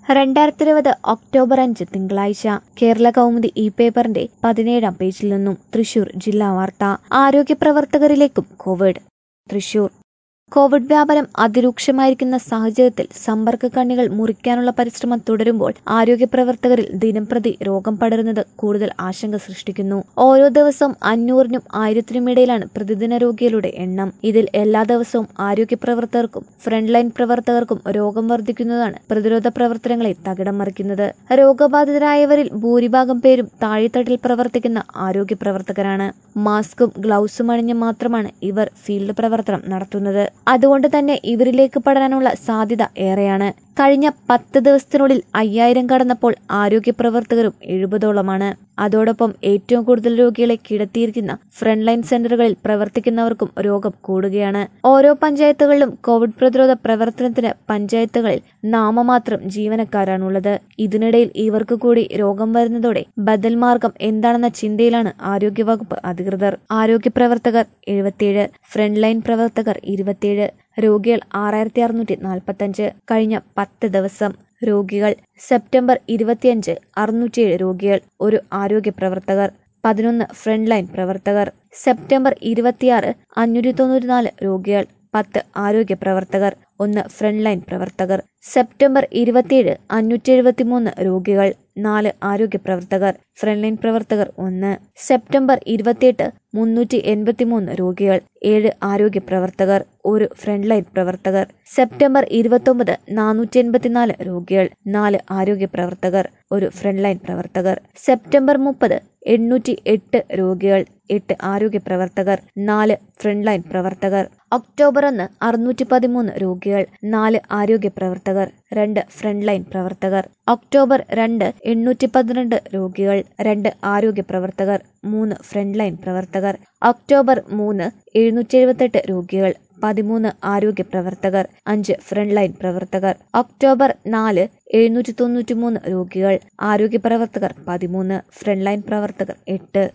രണ്ടായിരത്തി ഇരുപത് ഒക്ടോബർ അഞ്ച് തിങ്കളാഴ്ച കേരള കൗമുദി ഇ പേപ്പറിന്റെ പതിനേഴാം പേജിൽ നിന്നും തൃശൂർ ജില്ലാ വാർത്ത ആരോഗ്യ പ്രവർത്തകരിലേക്കും കോവിഡ് തൃശൂർ കോവിഡ് വ്യാപനം അതിരൂക്ഷമായിരിക്കുന്ന സാഹചര്യത്തിൽ സമ്പർക്ക കണ്ണികൾ മുറിക്കാനുള്ള പരിശ്രമം തുടരുമ്പോൾ ആരോഗ്യ പ്രവർത്തകരിൽ ദിനംപ്രതി രോഗം പടരുന്നത് കൂടുതൽ ആശങ്ക സൃഷ്ടിക്കുന്നു ഓരോ ദിവസവും അഞ്ഞൂറിനും ആയിരത്തിനും ഇടയിലാണ് പ്രതിദിന രോഗികളുടെ എണ്ണം ഇതിൽ എല്ലാ ദിവസവും ആരോഗ്യ പ്രവർത്തകർക്കും ഫ്രണ്ട് ലൈൻ പ്രവർത്തകർക്കും രോഗം വർദ്ധിക്കുന്നതാണ് പ്രതിരോധ പ്രവർത്തനങ്ങളെ തകിടം മറിക്കുന്നത് രോഗബാധിതരായവരിൽ ഭൂരിഭാഗം പേരും താഴെത്തട്ടിൽ പ്രവർത്തിക്കുന്ന ആരോഗ്യ പ്രവർത്തകരാണ് മാസ്കും ഗ്ലൗസും അണിഞ്ഞ് മാത്രമാണ് ഇവർ ഫീൽഡ് പ്രവർത്തനം നടത്തുന്നത് അതുകൊണ്ട് തന്നെ ഇവരിലേക്ക് പടരാനുള്ള സാധ്യത ഏറെയാണ് കഴിഞ്ഞ പത്ത് ദിവസത്തിനുള്ളിൽ അയ്യായിരം കടന്നപ്പോൾ ആരോഗ്യ പ്രവർത്തകരും എഴുപതോളമാണ് അതോടൊപ്പം ഏറ്റവും കൂടുതൽ രോഗികളെ കിടത്തിയിരിക്കുന്ന ഫ്രണ്ട് ലൈൻ സെന്ററുകളിൽ പ്രവർത്തിക്കുന്നവർക്കും രോഗം കൂടുകയാണ് ഓരോ പഞ്ചായത്തുകളിലും കോവിഡ് പ്രതിരോധ പ്രവർത്തനത്തിന് പഞ്ചായത്തുകളിൽ നാമമാത്രം ജീവനക്കാരാണുള്ളത് ഇതിനിടയിൽ ഇവർക്ക് കൂടി രോഗം വരുന്നതോടെ ബദൽ മാർഗം എന്താണെന്ന ചിന്തയിലാണ് ആരോഗ്യവകുപ്പ് അധികൃതർ ആരോഗ്യ പ്രവർത്തകർ എഴുപത്തിയേഴ് ഫ്രണ്ട് ലൈൻ പ്രവർത്തകർ ഇരുപത്തിയേഴ് രോഗികൾ ആറായിരത്തി അറുന്നൂറ്റി നാൽപ്പത്തഞ്ച് കഴിഞ്ഞ പത്ത് ദിവസം രോഗികൾ സെപ്റ്റംബർ ഇരുപത്തിയഞ്ച് അറുന്നൂറ്റിയേഴ് രോഗികൾ ഒരു ആരോഗ്യ പ്രവർത്തകർ പതിനൊന്ന് ഫ്രണ്ട് ലൈൻ പ്രവർത്തകർ സെപ്റ്റംബർ ഇരുപത്തിയാറ് അഞ്ഞൂറ്റി തൊണ്ണൂറ്റിനാല് രോഗികൾ പത്ത് ആരോഗ്യ പ്രവർത്തകർ ഒന്ന് ഫ്രണ്ട് ലൈൻ പ്രവർത്തകർ സെപ്റ്റംബർ ഇരുപത്തിയേഴ് അഞ്ഞൂറ്റി എഴുപത്തിമൂന്ന് രോഗികൾ നാല് ആരോഗ്യ പ്രവർത്തകർ ഫ്രണ്ട് ലൈൻ പ്രവർത്തകർ ഒന്ന് സെപ്റ്റംബർ ഇരുപത്തിയെട്ട് മുന്നൂറ്റി എൺപത്തിമൂന്ന് രോഗികൾ ഏഴ് ആരോഗ്യ പ്രവർത്തകർ ഒരു ഫ്രണ്ട് ലൈൻ പ്രവർത്തകർ സെപ്റ്റംബർ ഇരുപത്തൊമ്പത് നാനൂറ്റി എൺപത്തിനാല് രോഗികൾ നാല് ആരോഗ്യ പ്രവർത്തകർ ഒരു ഫ്രണ്ട് ലൈൻ പ്രവർത്തകർ സെപ്റ്റംബർ മുപ്പത് എണ്ണൂറ്റി എട്ട് രോഗികൾ എട്ട് ആരോഗ്യ പ്രവർത്തകർ നാല് ഫ്രണ്ട് ലൈൻ പ്രവർത്തകർ ഒക്ടോബർ ഒന്ന് അറുന്നൂറ്റി പതിമൂന്ന് രോഗികൾ നാല് ആരോഗ്യ പ്രവർത്തകർ രണ്ട് ഫ്രണ്ട് ലൈൻ പ്രവർത്തകർ ഒക്ടോബർ രണ്ട് എണ്ണൂറ്റി പന്ത്രണ്ട് രോഗികൾ രണ്ട് ആരോഗ്യ പ്രവർത്തകർ മൂന്ന് ഫ്രണ്ട് ലൈൻ പ്രവർത്തകർ ഒക്ടോബർ മൂന്ന് എഴുന്നൂറ്റി എഴുപത്തെട്ട് രോഗികൾ പതിമൂന്ന് ആരോഗ്യ പ്രവർത്തകർ അഞ്ച് ഫ്രണ്ട് ലൈൻ പ്രവർത്തകർ ഒക്ടോബർ നാല് എഴുന്നൂറ്റി തൊണ്ണൂറ്റി മൂന്ന് രോഗികൾ ആരോഗ്യ പ്രവർത്തകർ പതിമൂന്ന് ഫ്രണ്ട് ലൈൻ പ്രവർത്തകർ എട്ട്